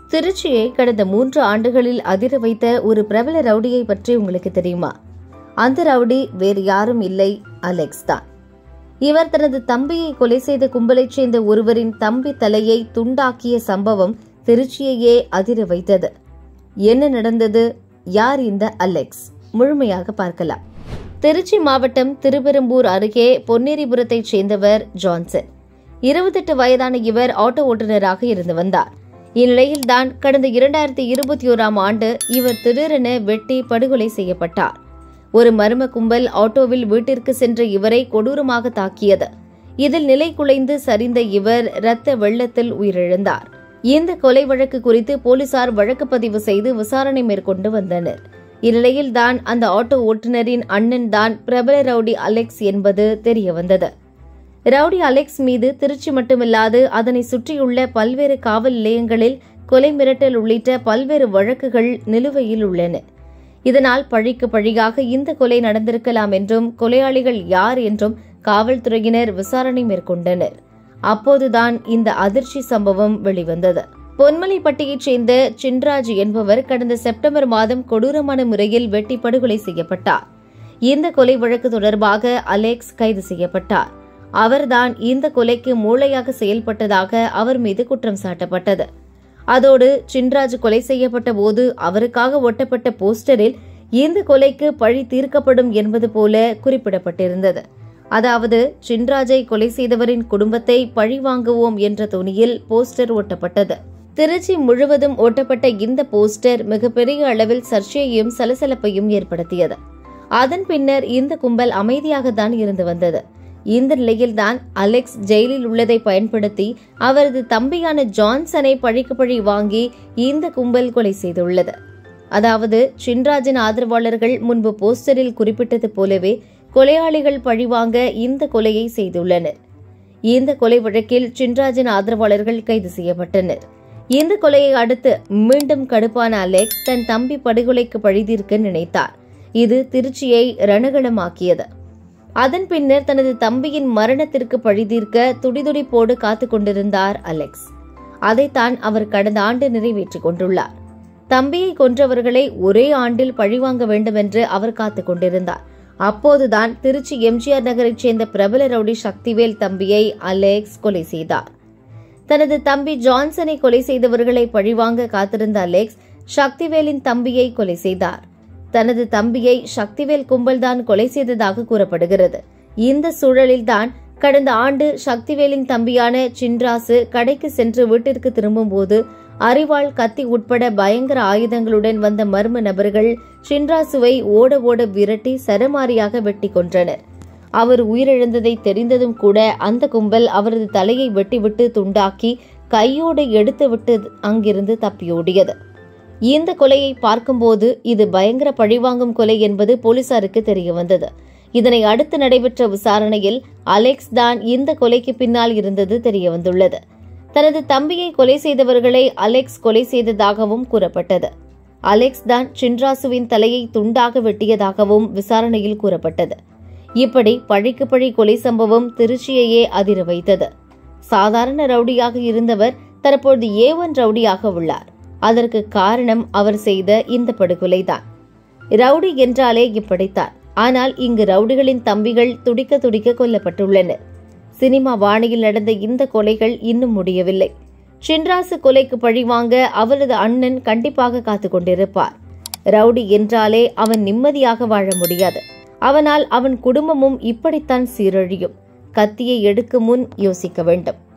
திருச்சியை கடந்த மூன்று ஆண்டுகளில் அதிர வைத்த ஒரு பிரபல ரவுடியை பற்றி உங்களுக்கு தெரியுமா அந்த ரவுடி வேறு யாரும் இல்லை அலெக்ஸ் தான் இவர் தனது தம்பியை கொலை செய்த கும்பலைச் சேர்ந்த ஒருவரின் தம்பி தலையை துண்டாக்கிய சம்பவம் திருச்சியையே அதிர வைத்தது என்ன நடந்தது யார் இந்த அலெக்ஸ் முழுமையாக பார்க்கலாம் திருச்சி மாவட்டம் திருப்பெரும்பூர் அருகே பொன்னேரிபுரத்தைச் சேர்ந்தவர் ஜான்சன் இருபத்தெட்டு வயதான இவர் ஆட்டோ ஓட்டுநராக இருந்து வந்தார் இந்நிலையில்தான் கடந்த இரண்டாயிரத்தி இருபத்தி ஓராம் ஆண்டு இவர் திடீரென வெட்டி படுகொலை செய்யப்பட்டார் ஒரு மர்ம கும்பல் ஆட்டோவில் வீட்டிற்கு சென்ற இவரை கொடூரமாக தாக்கியது இதில் நிலை குலைந்து சரிந்த இவர் இரத்த வெள்ளத்தில் உயிரிழந்தார் இந்த கொலை வழக்கு குறித்து போலீசார் வழக்கு பதிவு செய்து விசாரணை மேற்கொண்டு வந்தனர் இந்நிலையில்தான் அந்த ஆட்டோ ஓட்டுநரின் அண்ணன் தான் பிரபல ரவுடி அலெக்ஸ் என்பது தெரியவந்தது ரவுடி அலெக்ஸ் மீது திருச்சி மட்டுமில்லாது அதனை சுற்றியுள்ள பல்வேறு காவல் நிலையங்களில் கொலை மிரட்டல் உள்ளிட்ட பல்வேறு வழக்குகள் நிலுவையில் உள்ளன இதனால் பழிக்கு பழியாக இந்த கொலை நடந்திருக்கலாம் என்றும் கொலையாளிகள் யார் என்றும் காவல்துறையினர் விசாரணை மேற்கொண்டனர் அப்போதுதான் இந்த அதிர்ச்சி சம்பவம் வெளிவந்தது பொன்மலைப்பட்டியைச் சேர்ந்த சின்ராஜ் என்பவர் கடந்த செப்டம்பர் மாதம் கொடூரமான முறையில் வெட்டி படுகொலை செய்யப்பட்டார் இந்த கொலை வழக்கு தொடர்பாக அலெக்ஸ் கைது செய்யப்பட்டார் அவர்தான் இந்த கொலைக்கு மூளையாக செயல்பட்டதாக அவர் மீது குற்றம் சாட்டப்பட்டது அதோடு சின்ராஜ் கொலை செய்யப்பட்ட போது அவருக்காக ஒட்டப்பட்ட போஸ்டரில் இந்த கொலைக்கு பழி தீர்க்கப்படும் என்பது போல குறிப்பிடப்பட்டிருந்தது அதாவது சின்ராஜை கொலை செய்தவரின் குடும்பத்தை பழி வாங்குவோம் என்ற தொனியில் போஸ்டர் ஒட்டப்பட்டது திருச்சி முழுவதும் ஒட்டப்பட்ட இந்த போஸ்டர் மிகப்பெரிய அளவில் சர்ச்சையையும் சலசலப்பையும் ஏற்படுத்தியது அதன் பின்னர் இந்த கும்பல் அமைதியாகத்தான் இருந்து வந்தது இந்த நிலையில்தான் அலெக்ஸ் ஜெயிலில் உள்ளதை பயன்படுத்தி அவரது தம்பியான ஜான்சனை பழிக்கு பழி வாங்கி இந்த கும்பல் கொலை செய்துள்ளது அதாவது சின்ராஜின் ஆதரவாளர்கள் முன்பு போஸ்டரில் குறிப்பிட்டது போலவே கொலையாளிகள் பழிவாங்க இந்த கொலையை செய்துள்ளனர் இந்த கொலை வழக்கில் சின்ராஜின் ஆதரவாளர்கள் கைது செய்யப்பட்டனர் இந்த கொலையை அடுத்து மீண்டும் கடுப்பான அலெக்ஸ் தன் தம்பி படுகொலைக்கு பழிதீர்க்க நினைத்தார் இது திருச்சியை ரணகலமாக்கியது அதன் பின்னர் தனது தம்பியின் மரணத்திற்கு பழிதீர்க்க துடிதுடிப்போடு காத்துக் கொண்டிருந்தார் அலெக்ஸ் அதைத்தான் அவர் கடந்த ஆண்டு நிறைவேற்றிக் கொண்டுள்ளார் தம்பியை கொன்றவர்களை ஒரே ஆண்டில் பழிவாங்க வேண்டுமென்று அவர் காத்துக் கொண்டிருந்தார் அப்போதுதான் திருச்சி எம்ஜிஆர் நகரைச் சேர்ந்த பிரபல ரவுடி சக்திவேல் தம்பியை அலெக்ஸ் கொலை செய்தார் தனது தம்பி ஜான்சனை கொலை செய்தவர்களை பழிவாங்க காத்திருந்த அலெக்ஸ் சக்திவேலின் தம்பியை கொலை செய்தார் தனது தம்பியை சக்திவேல் கும்பல்தான் கொலை செய்ததாக கூறப்படுகிறது இந்த சூழலில்தான் கடந்த ஆண்டு சக்திவேலின் தம்பியான சின்ராசு கடைக்கு சென்று வீட்டிற்கு திரும்பும்போது அரிவாள் கத்தி உட்பட பயங்கர ஆயுதங்களுடன் வந்த மர்ம நபர்கள் சின்ராசுவை ஓட ஓட விரட்டி சரமாரியாக வெட்டி கொன்றனர் அவர் உயிரிழந்ததை தெரிந்ததும் கூட அந்த கும்பல் அவரது தலையை வெட்டிவிட்டு துண்டாக்கி கையோடு எடுத்துவிட்டு அங்கிருந்து தப்பியோடியது இந்த கொலையை பார்க்கும்போது இது பயங்கர பழிவாங்கும் கொலை என்பது போலீசாருக்கு தெரிய வந்தது இதனை அடுத்து நடைபெற்ற விசாரணையில் அலெக்ஸ் தான் இந்த கொலைக்கு பின்னால் இருந்தது தெரிய வந்துள்ளது தனது தம்பியை கொலை செய்தவர்களை அலெக்ஸ் கொலை செய்ததாகவும் கூறப்பட்டது அலெக்ஸ் தான் சின்ராசுவின் தலையை துண்டாக வெட்டியதாகவும் விசாரணையில் கூறப்பட்டது இப்படி பழிக்கு பழி கொலை சம்பவம் திருச்சியையே அதிர வைத்தது சாதாரண ரவுடியாக இருந்தவர் தற்போது ஏ ஒன் ரவுடியாக உள்ளார் அதற்கு காரணம் அவர் செய்த இந்த படுகொலைதான் ரவுடி என்றாலே இப்படித்தான் ஆனால் இங்கு ரவுடிகளின் தம்பிகள் துடிக்க துடிக்க கொல்லப்பட்டுள்ளனர் சினிமா வாணியில் நடந்த இந்த கொலைகள் இன்னும் முடியவில்லை சின்ராசு கொலைக்கு பழிவாங்க அவரது அண்ணன் கண்டிப்பாக காத்துக் கொண்டிருப்பார் ரவுடி என்றாலே அவன் நிம்மதியாக வாழ முடியாது அவனால் அவன் குடும்பமும் இப்படித்தான் சீரழியும் கத்தியை எடுக்கும் முன் யோசிக்க வேண்டும்